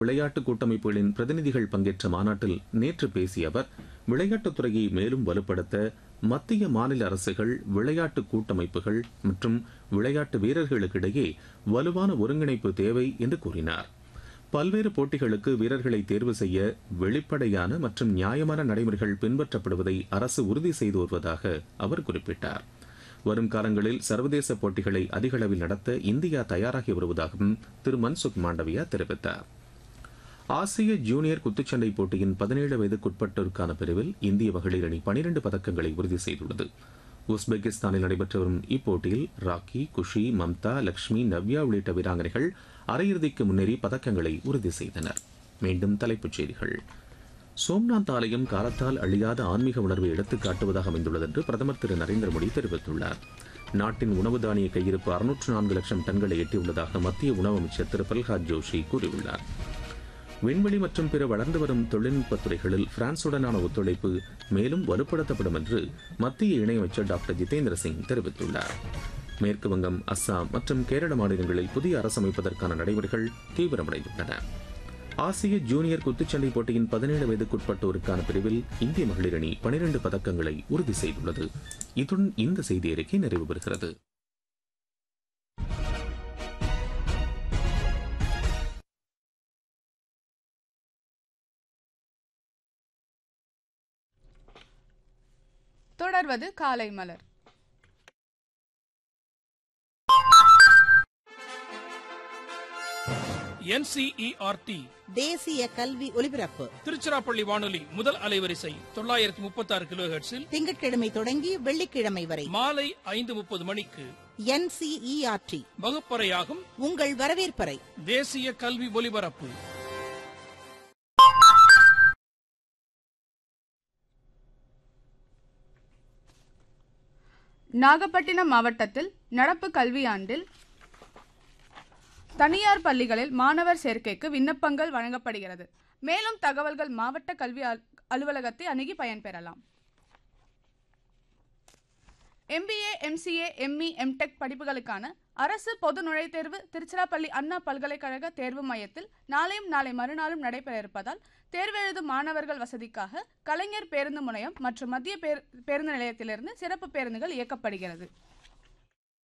விளையாட்டு கூட்டமைப்புகளின் பிரதிநிதிகள் பங்கேற்ற மாநாட்டில் நேற்று பேசிய அவர் விளையாட்டுத் துறையை மேலும் வலுப்படுத்த மத்திய மாநில அரசுகள் விளையாட்டு கூட்டமைப்புகள் மற்றும் விளையாட்டு வீரர்களுக்கிடையே வலுவான ஒருங்கிணைப்பு தேவை என்று கூறினார் பல்வேறு போட்டிகளுக்கு வீரர்களை தேர்வு செய்ய வெளிப்படையான மற்றும் நியாயமான நடைமுறைகள் பின்பற்றப்படுவதை அரசு உறுதி செய்து வருவதாக அவர் குறிப்பிட்டார் வரும் காலங்களில் சர்வதேச போட்டிகளை அதிக அளவில் நடத்த இந்தியா தயாராகி வருவதாகவும் திரு மன்சுக் மாண்டவியா தெரிவித்தார் ஆசிய ஜூனியர் குத்துச்சண்டை போட்டியின் பதினேழு வயதுக்குட்பட்டோருக்கான பிரிவில் இந்திய மகளிர் அணி பனிரெண்டு பதக்கங்களை உறுதி செய்துள்ளது உஸ்பெகிஸ்தானில் நடைபெற்று வரும் இப்போட்டியில் ராக்கி குஷி மம்தா லக்ஷ்மி நவ்யா உள்ளிட்ட வீராங்கனைகள் அரையிறுதிக்கு முன்னேறி பதக்கங்களை உறுதி செய்தனர் மீண்டும் தலைப்புச் செய்திகள் சோம்நாத் ஆலயம் காலத்தால் அழியாத ஆன்மீக உணர்வை எடுத்துக் காட்டுவதாக அமைந்துள்ளது என்று பிரதமர் திரு நரேந்திர மோடி தெரிவித்துள்ளார் நாட்டின் உணவு தானிய கையிருப்பு அறுநூற்று நான்கு லட்சம் டன்களை எட்டியுள்ளதாக மத்திய உணவு அமைச்சர் திரு பிரல்ஹாத் ஜோஷி கூறியுள்ளார் விண்வெளி மற்றும் பிற வளர்ந்து வரும் தொழில்நுட்பத் துறைகளில் பிரான்சுடனான ஒத்துழைப்பு மேலும் வலுப்படுத்தப்படும் என்று மத்திய இணையமைச்சர் டாக்டர் ஜிதேந்திர சிங் தெரிவித்துள்ளார் மேற்கு வங்கம் அஸ்ஸாம் மற்றும் கேரள மாநிலங்களில் புதிய அரசு அமைப்பதற்கான நடைமுறைகள் தீவிரமடைந்துள்ளன ஆசிய ஜூனியர் குத்துச்சண்டை போட்டியின் பதினேழு வயதுக்குட்பட்டோருக்கான பிரிவில் இந்திய மகளிர் அணி பனிரெண்டு பதக்கங்களை உறுதி செய்துள்ளது இத்துடன் இந்த செய்தி அறிக்கை நிறைவு பெறுகிறது தொடர்வது காலை மலர் என்சிஇஆர்டி தேசிய கல்வி ஒலிபரப்பு திருச்சிராப்பள்ளி வானொலி முதல் அலைவரிசை தொள்ளாயிரத்தி முப்பத்தி ஆறு கிலோ ஹெர்ட்ஸில் திங்கட்கிழமை தொடங்கி வெள்ளிக்கிழமை வரை மாலை ஐந்து முப்பது மணிக்கு என்சிஇஆர்டி வகுப்பறையாகும் உங்கள் வரவேற்பறை தேசிய கல்வி ஒலிபரப்பு நாகப்பட்டினம் மாவட்டத்தில் நடப்பு கல்வியாண்டில் தனியார் பள்ளிகளில் மாணவர் சேர்க்கைக்கு விண்ணப்பங்கள் வழங்கப்படுகிறது மேலும் தகவல்கள் மாவட்ட கல்வி அல்- அலுவலகத்தை அணுகி பயன்பெறலாம் எம்பிஏ எம்சிஏ எம்இ எம்டெக் படிப்புகளுக்கான அரசு பொது நுழைவுத்தேர்வு திருச்சிராப்பள்ளி அண்ணா பல்கலைக்கழக தேர்வு மையத்தில் நாளையும் நாளை மறுநாளும் நடைபெற இருப்பதால் தேர்வெழுதும் மாணவர்கள் வசதிக்காக கலைஞர் பேருந்து முனையம் மற்றும் மத்திய பேர் பேருந்து நிலையத்திலிருந்து சிறப்பு பேருந்துகள் இயக்கப்படுகிறது